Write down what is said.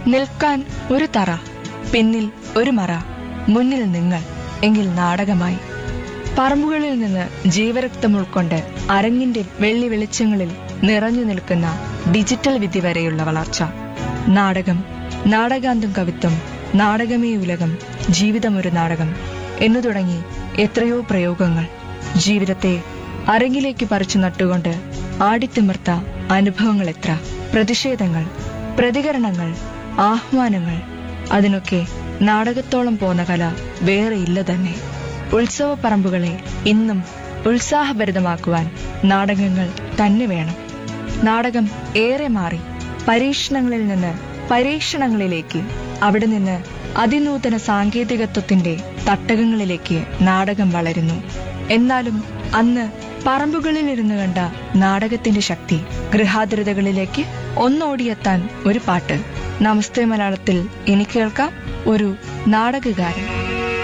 നിൽക്കാൻ ഒരു തറ പിന്നിൽ ഒരു മറ മുന്നിൽ നിങ്ങൾ എങ്കിൽ നാടകമായി പറമ്പുകളിൽ നിന്ന് ജീവരക്തം ഉൾക്കൊണ്ട് അരങ്ങിന്റെ വെള്ളി വെളിച്ചങ്ങളിൽ നിറഞ്ഞു നിൽക്കുന്ന ഡിജിറ്റൽ വിധി വരെയുള്ള വളർച്ച നാടകം നാടകാന്തം കവിത്വം നാടകമേ ഉലകം ജീവിതമൊരു നാടകം എന്നു തുടങ്ങി എത്രയോ പ്രയോഗങ്ങൾ ജീവിതത്തെ അരങ്ങിലേക്ക് പറിച്ചു നട്ടുകൊണ്ട് ആടിത്തിമിർത്ത അനുഭവങ്ങൾ എത്ര പ്രതിഷേധങ്ങൾ പ്രതികരണങ്ങൾ ആഹ്വാനങ്ങൾ അതിനൊക്കെ നാടകത്തോളം പോന്ന കല വേറെയില്ല തന്നെ ഉത്സവപ്പറമ്പുകളെ ഇന്നും ഉത്സാഹഭരിതമാക്കുവാൻ നാടകങ്ങൾ തന്നെ വേണം നാടകം ഏറെ മാറി പരീക്ഷണങ്ങളിൽ നിന്ന് പരീക്ഷണങ്ങളിലേക്ക് അവിടെ നിന്ന് അതിനൂതന സാങ്കേതികത്വത്തിന്റെ തട്ടകങ്ങളിലേക്ക് നാടകം വളരുന്നു എന്നാലും അന്ന് പറമ്പുകളിൽ ഇരുന്ന് കണ്ട നാടകത്തിന്റെ ശക്തി ഗൃഹാതുരതകളിലേക്ക് ഒന്നോടിയെത്താൻ ഒരു പാട്ട് നമസ്തേ മലയാളത്തിൽ ഇനി കേൾക്കാം ഒരു നാടകകാരൻ